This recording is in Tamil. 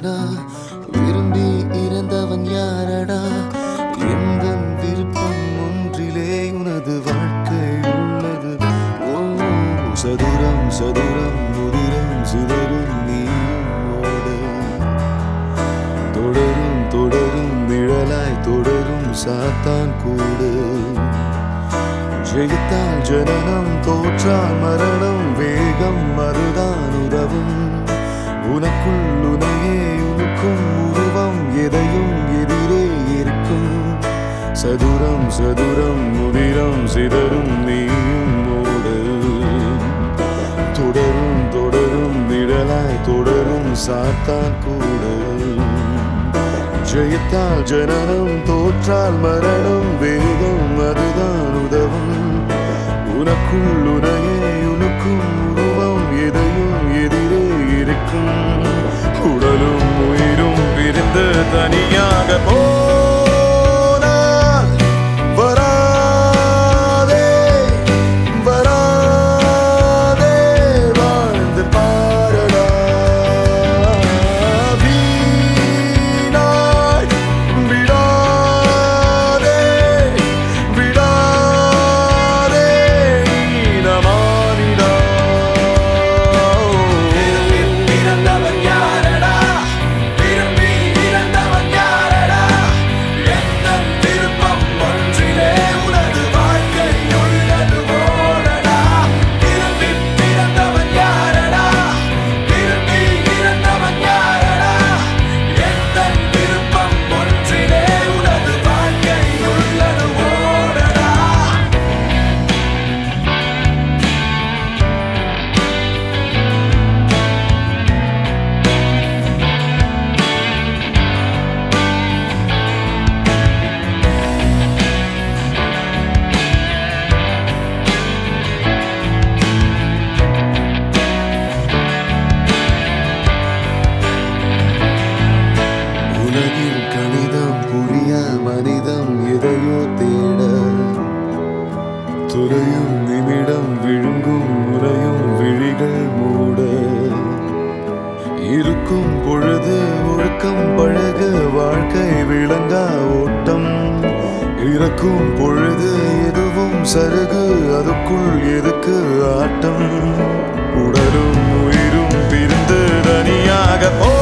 யாரடா விரும்பி இறந்தவன் யாரடா எந்த விருப்பம் ஒன்றிலே உனது வாழ்க்கை உள்ளது ஓ சதுரம் சதுரம் முதிரம் சிதறும் நீயோடு தொடரும் தொடரும் நிழலாய் தொடரும் சாத்தான் கூடு ஜெயித்தால் ஜனனம் தோற்றால் மரணம் வேகம் அதுதான் உதவும் உனக்குள் உனையே உனக்கும் உருவம் எதையும் எதிரே இருக்கும் சதுரம் சதுரம் முதிரம் சிதறும் நீயும் ஓடு தொடரும் தொடரும் நிழலாய் தொடரும் சாத்தான் கூட ஜெயித்தால் ஜனனம் தோற்றால் மரணம் வேகம் அதுதான் உதவும் உனக்குள் உனையே உனக்கும் உருவம் எதையும் எதிரே இருக்கும் உடலும் உயிரும் பிரிந்து தனியாக போனால் வராதே வராதே வாழ்ந்து பாரடா வீணாய் விடாதே விடாதே ஈனமானிடா பிறந்தவன் யாரடா விரும்பி இறந்தவன் யாரடா எந்த விருப்பம் ஒன்றிலே உனது வாழ்க்கை உள்ளது ஓடடா விரும்பி பிறந்தவன் யாரடா விரும்பி இறந்தவன் யாரடா எந்த விருப்பம் ஒன்றிலே உனது வாழ்க்கை உள்ளது ஓடடா உலகில் கணிதம் புரியா மனிதம் எதையோ தேட துறையும் நிமிடம் விழுங்கும் முறையும் விழிகள் மூட இருக்கும் பொழுது ஒழுக்கம் பழக வாழ்க்கை விளங்கா ஓட்டம் இறக்கும் பொழுது எதுவும் சருகு அதுக்குள் எதுக்கு ஆட்டம் உடலும் உயிரும் பிரிந்து தனியாக போ